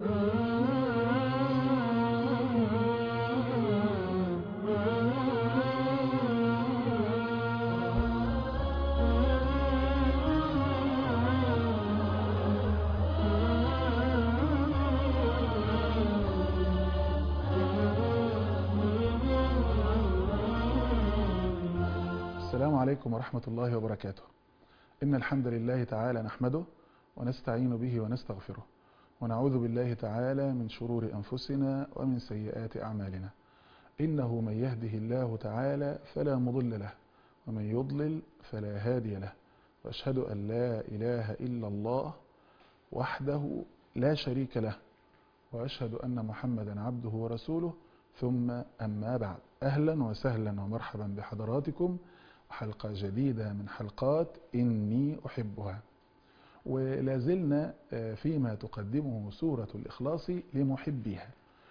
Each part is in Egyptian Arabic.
السلام عليكم ورحمة الله وبركاته إن الحمد لله تعالى نحمده ونستعين به ونستغفره ونعوذ بالله تعالى من شرور أنفسنا ومن سيئات أعمالنا إنه من يهده الله تعالى فلا مضل له ومن يضلل فلا هادي له وأشهد أن لا إله إلا الله وحده لا شريك له وأشهد أن محمدا عبده ورسوله ثم أما بعد أهلا وسهلا ومرحبا بحضراتكم حلقة جديدة من حلقات إني أحبها ولا زلنا فيما تقدمه سورة الإخلاص لمحبيها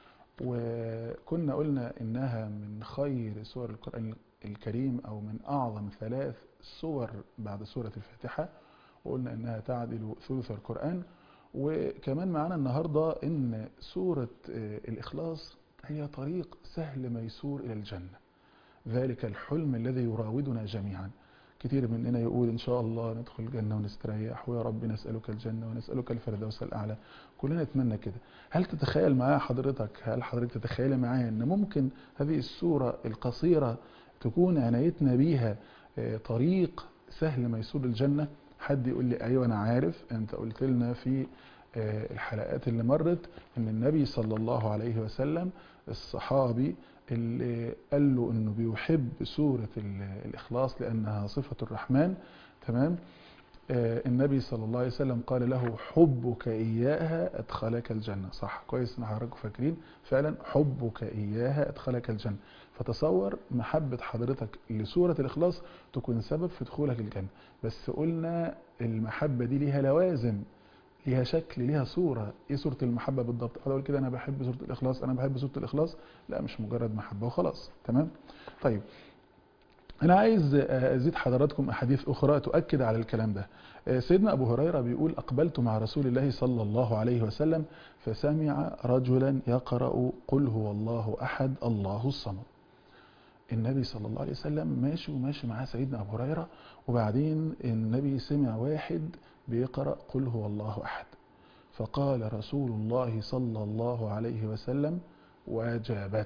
وكنا قلنا إنها من خير سور القرآن الكريم أو من أعظم ثلاث سور بعد سورة الفاتحة وقلنا إنها تعدل ثلث القرآن وكمان معنا النهاردة إن سورة الإخلاص هي طريق سهل ميسور إلى الجنة ذلك الحلم الذي يراودنا جميعا كثير مننا يقول إن شاء الله ندخل الجنة ونستريح ويا رب نسألك الجنة ونسألك الفردوس الأعلى كلنا نتمنى كده هل تتخيل معايا حضرتك هل حضرتك تتخيل معايا أن ممكن هذه السورة القصيرة تكون عنايتنا بيها طريق سهل ميسور الجنة حد يقول لي أيوة أنا عارف أنت قلت لنا في الحلقات اللي مرت أن النبي صلى الله عليه وسلم الصحابي اللي قال له انه بيحب سورة الاخلاص لانها صفة الرحمن تمام آه النبي صلى الله عليه وسلم قال له حبك اياها ادخلك الجنة صح كويس ان حضراتكم فاكرين فعلا حبك اياها ادخلك الجنة فتصور محبة حضرتك لسورة الاخلاص تكون سبب في دخولك الجنة بس قلنا المحبة دي ليها لوازم ليها شكل ليها صورة ايه صورة المحبة بالضبط اقول كده انا بحب سورة الاخلاص انا بحب سورة الاخلاص لا مش مجرد محبة وخلاص تمام طيب انا عايز ازيد حضراتكم احاديث اخرى تؤكد على الكلام ده سيدنا ابو هريرة بيقول اقبلت مع رسول الله صلى الله عليه وسلم فسمع رجلا يقرأ قل هو الله احد الله الصمد النبي صلى الله عليه وسلم ماشي وماشي معاه سيدنا ابو هريرة وبعدين النبي سمع واحد بيقرأ قل هو الله أحد فقال رسول الله صلى الله عليه وسلم وجبت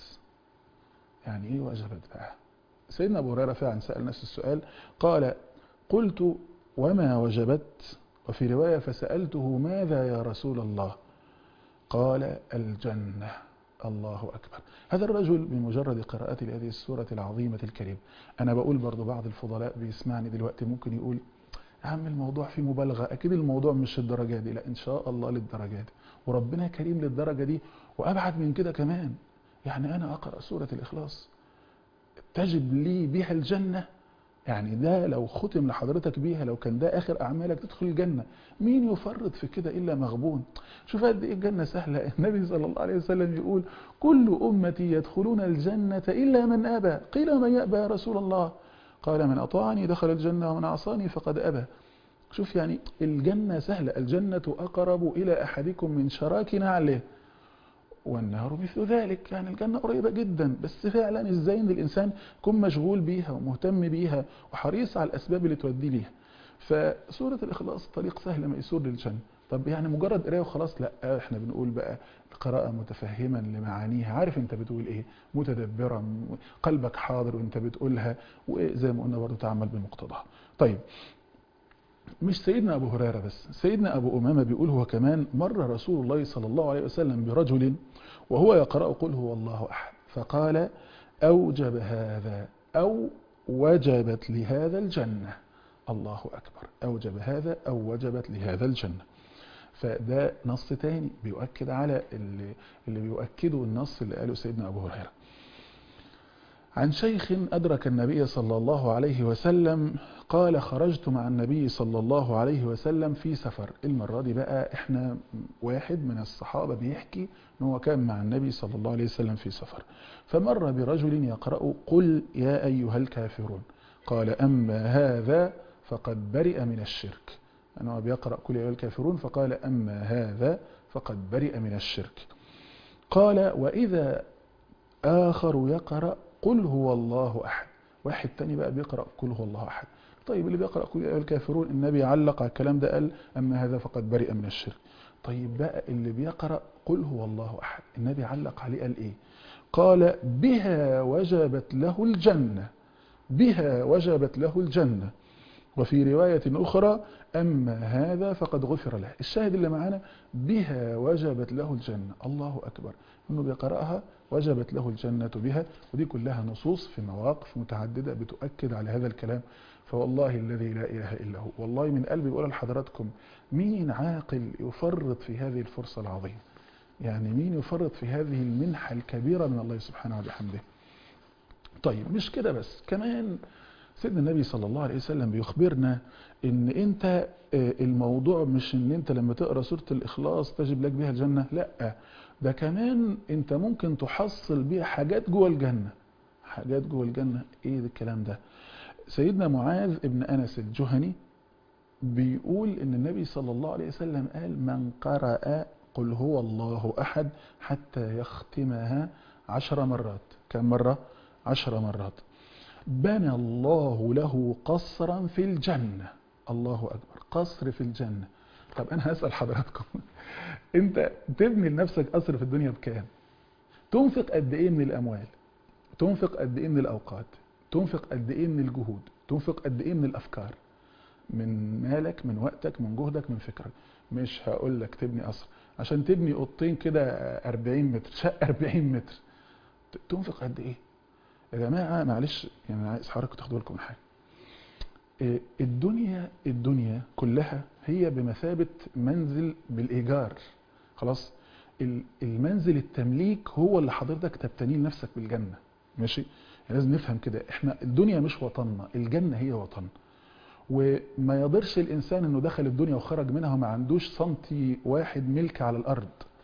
يعني ايه وجبت بقى سيدنا أبو هريرة فعلا سأل نفس السؤال قال قلت وما وجبت وفي رواية فسألته ماذا يا رسول الله قال الجنة الله أكبر هذا الرجل بمجرد قراءته لهذه السورة العظيمة الكريمة أنا بقول برضو بعض الفضلاء بيسمعني دلوقتي ممكن يقول يا عم الموضوع فيه مبالغة أكيد الموضوع مش الدرجة دي لا إن شاء الله للدرجة دي وربنا كريم للدرجة دي وأبعد من كده كمان يعني أنا أقرأ سورة الإخلاص تجب لي بها الجنة يعني ده لو ختم لحضرتك بيها لو كان ده آخر أعمالك تدخل الجنة مين يفرط في كده إلا مغبون شوف قد إيه الجنة سهلة النبي صلى الله عليه وسلم يقول كل أمتي يدخلون الجنة إلا من أبى قيل من يأبى يا رسول الله قال من أطاعني دخل الجنة ومن عصاني فقد أبى شوف يعني الجنة سهلة الجنة أقرب إلى أحدكم من شراك نعله والنار مثل ذلك يعني الجنة قريبة جدا بس فعلا ازاي ان الانسان يكون مشغول بيها ومهتم بيها وحريص على الاسباب اللي تودي ليها فسورة الاخلاص طريق سهل ميسور للجنة طب يعني مجرد قرايه وخلاص لا احنا بنقول بقى القراءة متفهما لمعانيها عارف انت بتقول ايه متدبرا قلبك حاضر وانت بتقولها وزي ما قلنا برضه تعمل بمقتضاها طيب مش سيدنا ابو هريرة بس سيدنا ابو امامة بيقول هو كمان مر رسول الله صلى الله عليه وسلم برجل وهو يقرأ قل هو الله احد فقال اوجب هذا او وجبت لهذا الجنة الله اكبر اوجب هذا او وجبت لهذا الجنة فده نص تاني بيؤكد على اللي, اللي بيؤكده النص اللي قاله سيدنا أبو هريرة عن شيخ أدرك النبي صلى الله عليه وسلم قال خرجت مع النبي صلى الله عليه وسلم في سفر المرة دي بقى احنا واحد من الصحابة بيحكي ان هو كان مع النبي صلى الله عليه وسلم في سفر فمر برجل يقرأ قل يا أيها الكافرون قال أما هذا فقد برئ من الشرك أنه بيقرأ كل أيها الكافرون فقال أما هذا فقد برئ من الشرك قال وإذا آخر يقرأ قل هو الله أحد واحد تاني بقى بيقرأ قل هو الله أحد طيب اللي بيقرأ قل يا الكافرون النبي علق على الكلام ده قال أما هذا فقد برئ من الشرك طيب بقى اللي بيقرأ قل هو الله أحد النبي علق عليه قال إيه قال بها وجبت له الجنة بها وجبت له الجنة وفي رواية أخرى أما هذا فقد غفر له الشاهد اللي معانا بها وجبت له الجنة الله أكبر أنه بيقرأها وجبت له الجنة بها ودي كلها نصوص في مواقف متعددة بتؤكد على هذا الكلام فوالله الذي لا إله إلا هو والله من قلبي بقول لحضراتكم مين عاقل يفرط في هذه الفرصة العظيمة يعني مين يفرط في هذه المنحة الكبيرة من الله سبحانه وبحمده طيب مش كده بس كمان سيدنا النبي صلى الله عليه وسلم بيخبرنا ان انت الموضوع مش ان انت لما تقرا سوره الاخلاص تجب لك بها الجنه لا ده كمان انت ممكن تحصل بيها حاجات جوه الجنه حاجات جوه الجنه ايه ده الكلام ده سيدنا معاذ ابن انس الجهني بيقول ان النبي صلى الله عليه وسلم قال من قرأ قل هو الله احد حتى يختمها عشر مرات كم مره عشر مرات بنى الله له قصرا في الجنة الله أكبر قصر في الجنة طب أنا هسأل حضراتكم أنت تبني لنفسك قصر في الدنيا بكام تنفق قد إيه من الأموال تنفق قد إيه من الأوقات تنفق قد إيه من الجهود تنفق قد إيه من الأفكار من مالك من وقتك من جهدك من فكرك مش هقول لك تبني قصر عشان تبني اوضتين كده 40 متر شقه 40 متر تنفق قد ايه يا جماعة معلش يعني عايز حضرتك تاخدوا بالكم من حاجة الدنيا الدنيا كلها هي بمثابة منزل بالإيجار خلاص المنزل التمليك هو اللي حضرتك تبتنيه لنفسك بالجنة ماشي يعني لازم نفهم كده احنا الدنيا مش وطننا الجنة هي وطن وما يضرش الإنسان انه دخل الدنيا وخرج منها وما عندوش سنتي واحد ملك على الأرض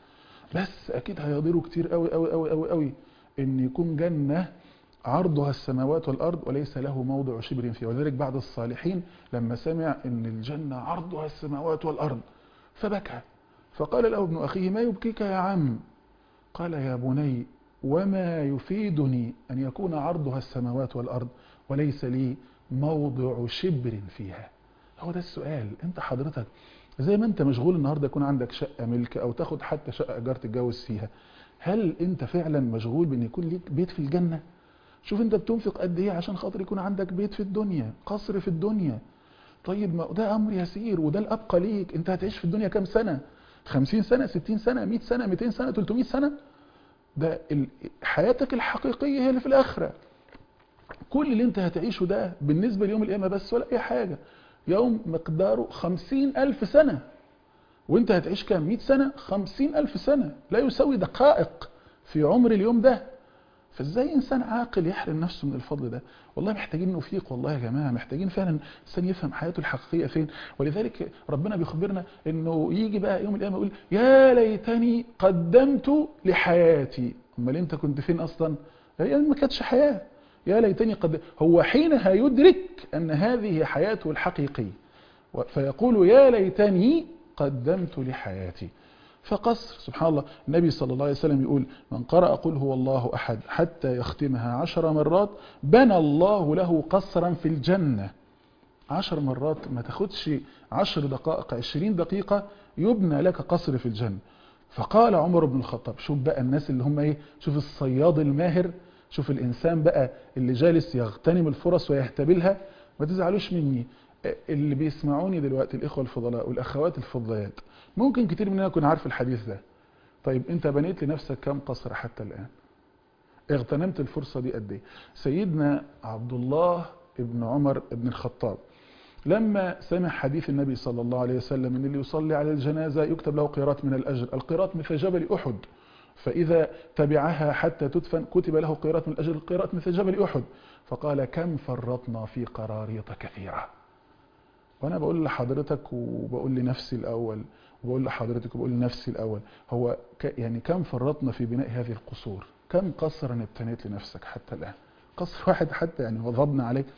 بس أكيد هيضره كتير قوي قوي قوي قوي قوي ان يكون جنة عرضها السماوات والأرض وليس له موضع شبر فيها ولذلك بعد الصالحين لما سمع أن الجنة عرضها السماوات والأرض فبكى فقال له ابن أخيه ما يبكيك يا عم قال يا بني وما يفيدني أن يكون عرضها السماوات والأرض وليس لي موضع شبر فيها هو ده السؤال انت حضرتك زي ما انت مشغول النهاردة يكون عندك شقة ملك او تاخد حتى شقة ايجار تتجوز فيها هل انت فعلا مشغول بان يكون ليك بيت في الجنة شوف انت بتنفق قد ايه عشان خاطر يكون عندك بيت في الدنيا قصر في الدنيا طيب ما ده امر يسير وده الابقى ليك انت هتعيش في الدنيا كام سنة 50 سنة 60 سنة 100 سنة 200 سنة 300 سنة ده حياتك الحقيقية هي اللي في الاخرة كل اللي انت هتعيشه ده بالنسبة ليوم القيامة بس ولا اي حاجة يوم مقداره 50 الف سنة وانت هتعيش كام 100 سنة 50 الف سنة لا يساوي دقائق في عمر اليوم ده فازاي انسان عاقل يحرم نفسه من الفضل ده والله محتاجين نفيق والله يا جماعه محتاجين فعلا انسان يفهم حياته الحقيقيه فين ولذلك ربنا بيخبرنا انه يجي بقى يوم القيامه يقول يا ليتني قدمت لحياتي امال انت كنت فين اصلا هي ما كانتش حياه يا ليتني قد هو حينها يدرك ان هذه حياته الحقيقيه فيقول يا ليتني قدمت لحياتي فقصر سبحان الله النبي صلى الله عليه وسلم يقول من قرأ قل هو الله أحد حتى يختمها عشر مرات بنى الله له قصرا في الجنة عشر مرات ما تاخدش عشر دقائق عشرين دقيقة يبنى لك قصر في الجنة فقال عمر بن الخطاب شوف بقى الناس اللي هم ايه شوف الصياد الماهر شوف الإنسان بقى اللي جالس يغتنم الفرص ويهتبلها ما تزعلوش مني اللي بيسمعوني دلوقتي الإخوة الفضلاء والأخوات الفضليات ممكن كتير مننا يكون عارف الحديث ده طيب انت بنيت لنفسك كم قصر حتى الآن اغتنمت الفرصة دي قد ايه سيدنا عبد الله ابن عمر ابن الخطاب لما سمع حديث النبي صلى الله عليه وسلم ان اللي يصلي على الجنازة يكتب له قيراط من الأجر القيراط مثل جبل أحد فإذا تبعها حتى تدفن كتب له قيراط من الأجر القيراط مثل جبل أحد فقال كم فرطنا في قراريط كثيرة وانا بقول لحضرتك وبقول لنفسي الاول وبقول لحضرتك وبقول لنفسي الاول هو ك يعني كم فرطنا في بناء هذه القصور كم قصرا ابتنيت لنفسك حتى الان قصر واحد حتى يعني وضبنا عليه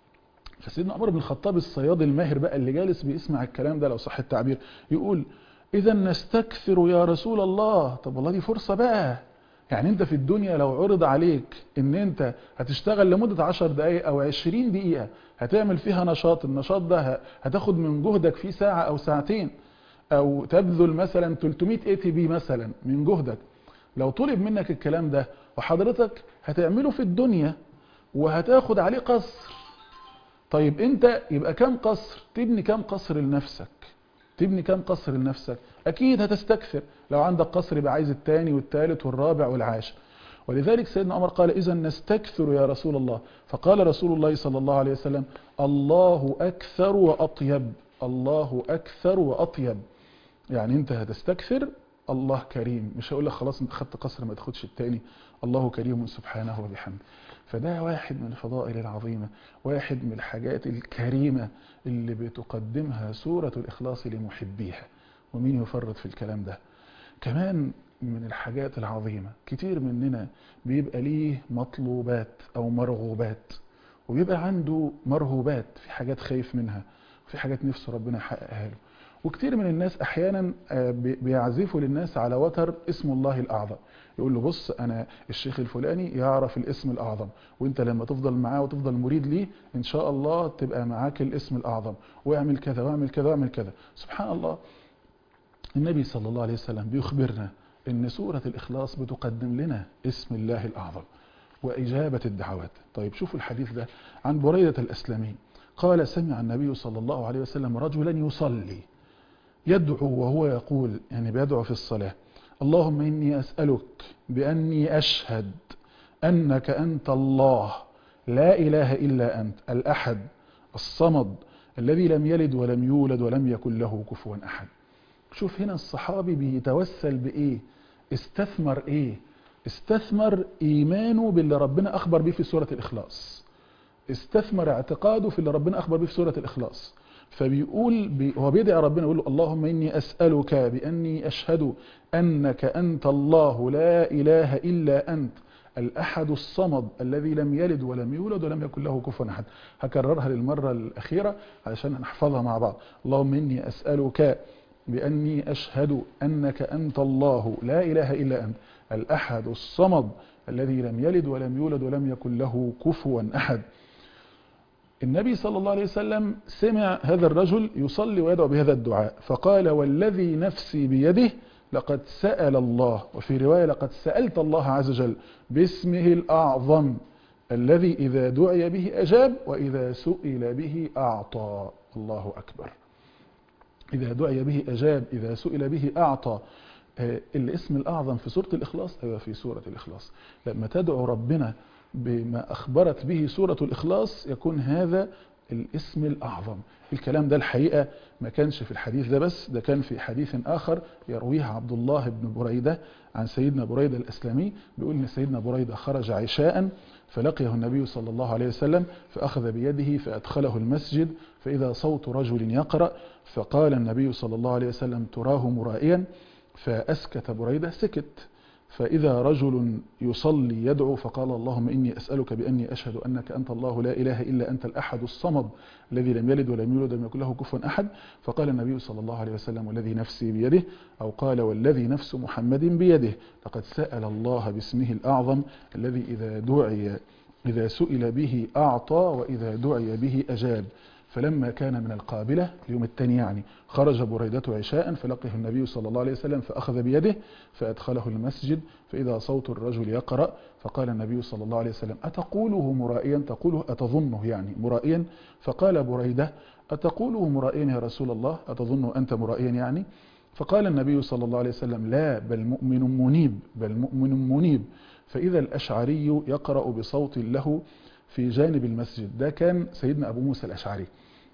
فسيدنا عمر بن الخطاب الصياد الماهر بقى اللي جالس بيسمع الكلام ده لو صح التعبير يقول إذا نستكثر يا رسول الله طب والله دي فرصة بقى يعني انت في الدنيا لو عرض عليك ان انت هتشتغل لمدة عشر دقايق او عشرين دقيقة هتعمل فيها نشاط النشاط ده هتاخد من جهدك فيه ساعة او ساعتين او تبذل مثلا 300 اي تي بي مثلا من جهدك لو طلب منك الكلام ده وحضرتك هتعمله في الدنيا وهتاخد عليه قصر طيب انت يبقى كم قصر تبني كم قصر لنفسك تبني كم قصر لنفسك اكيد هتستكثر لو عندك قصر يبقى عايز الثاني والثالث والرابع والعاشر ولذلك سيدنا عمر قال اذا نستكثر يا رسول الله فقال رسول الله صلى الله عليه وسلم الله اكثر واطيب الله اكثر واطيب يعني انت هتستكثر الله كريم مش هقول لك خلاص انت خدت قصر ما تاخدش الثاني الله كريم سبحانه وبحمده فده واحد من الفضائل العظيمة واحد من الحاجات الكريمة اللي بتقدمها سورة الإخلاص لمحبيها ومين يفرط في الكلام ده كمان من الحاجات العظيمة كتير مننا بيبقى ليه مطلوبات أو مرغوبات وبيبقى عنده مرهوبات في حاجات خايف منها في حاجات نفسه ربنا يحققها له وكتير من الناس احيانا بيعزفوا للناس على وتر اسم الله الاعظم يقول له بص انا الشيخ الفلاني يعرف الاسم الاعظم وانت لما تفضل معاه وتفضل مريد ليه ان شاء الله تبقى معاك الاسم الاعظم واعمل كذا واعمل كذا واعمل كذا سبحان الله النبي صلى الله عليه وسلم بيخبرنا ان سورة الاخلاص بتقدم لنا اسم الله الاعظم واجابة الدعوات طيب شوفوا الحديث ده عن بريدة الاسلمي قال سمع النبي صلى الله عليه وسلم رجلا يصلي يدعو وهو يقول يعني بيدعو في الصلاة اللهم إني أسألك بأني أشهد أنك أنت الله لا إله إلا أنت الأحد الصمد الذي لم يلد ولم يولد ولم يكن له كفوا أحد شوف هنا الصحابي بيتوسل بإيه استثمر إيه استثمر إيمانه باللي ربنا أخبر به في سورة الإخلاص استثمر اعتقاده في اللي ربنا أخبر به في سورة الإخلاص فبيقول بي هو بيدعي ربنا يقول له اللهم إني أسألك بأني أشهد أنك أنت الله لا إله إلا أنت الأحد الصمد الذي لم يلد ولم يولد ولم يكن له كفوا أحد هكررها للمرة الأخيرة علشان نحفظها مع بعض اللهم إني أسألك بأني أشهد أنك أنت الله لا إله إلا أنت الأحد الصمد الذي لم يلد ولم يولد ولم يكن له كفوا أحد النبي صلى الله عليه وسلم سمع هذا الرجل يصلي ويدعو بهذا الدعاء فقال والذي نفسي بيده لقد سأل الله وفي رواية لقد سألت الله عز وجل باسمه الأعظم الذي إذا دعي به أجاب وإذا سئل به أعطى الله أكبر إذا دعي به أجاب إذا سئل به أعطى الاسم الأعظم في سورة الإخلاص أيوة في سورة الإخلاص لما تدعو ربنا بما أخبرت به سورة الإخلاص يكون هذا الاسم الأعظم الكلام ده الحقيقة ما كانش في الحديث ده بس ده كان في حديث آخر يرويه عبد الله بن بريدة عن سيدنا بريدة الأسلمي بيقول إن سيدنا بريدة خرج عشاء فلقيه النبي صلى الله عليه وسلم فأخذ بيده فأدخله المسجد فإذا صوت رجل يقرأ فقال النبي صلى الله عليه وسلم تراه مرائيا فأسكت بريدة سكت فإذا رجل يصلي يدعو فقال اللهم إني أسألك بأني أشهد أنك أنت الله لا إله إلا أنت الأحد الصمد الذي لم يلد ولم يولد ولم يكن له كفوا أحد فقال النبي صلى الله عليه وسلم والذي نفسي بيده أو قال والذي نفس محمد بيده لقد سأل الله باسمه الأعظم الذي إذا دعي إذا سئل به أعطى وإذا دعي به أجاب فلما كان من القابلة اليوم الثاني يعني خرج بريدة عشاء فلقيه النبي صلى الله عليه وسلم فأخذ بيده فأدخله المسجد فإذا صوت الرجل يقرأ فقال النبي صلى الله عليه وسلم أتقوله مرائيا تقوله أتظنه يعني مرائيا فقال بريدة أتقوله مرائيا يا رسول الله أتظنه أنت مرائيا يعني فقال النبي صلى الله عليه وسلم لا بل مؤمن منيب بل مؤمن منيب فإذا الأشعري يقرأ بصوت له في جانب المسجد ده كان سيدنا أبو موسى الأشعري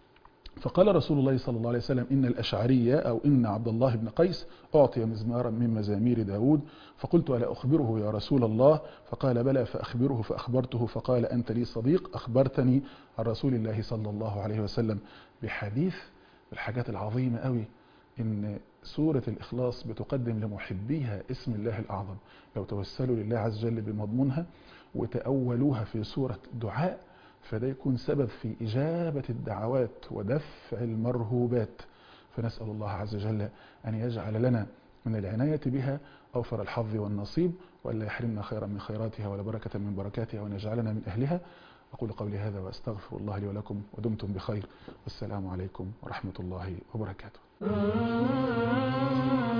فقال رسول الله صلى الله عليه وسلم إن الأشعرية أو إن عبد الله بن قيس أعطي مزمارا من مزامير داود فقلت ألا أخبره يا رسول الله فقال بلى فأخبره فأخبرته فقال أنت لي صديق أخبرتني عن رسول الله صلى الله عليه وسلم بحديث الحاجات العظيمة قوي إن سورة الإخلاص بتقدم لمحبيها اسم الله الأعظم لو توسلوا لله عز وجل بمضمونها وتأولوها في سورة دعاء فده يكون سبب في إجابة الدعوات ودفع المرهوبات فنسأل الله عز وجل أن يجعل لنا من العناية بها أوفر الحظ والنصيب وألا يحرمنا خيرا من خيراتها ولا بركة من بركاتها وأن يجعلنا من أهلها أقول قولي هذا وأستغفر الله لي ولكم ودمتم بخير والسلام عليكم ورحمة الله وبركاته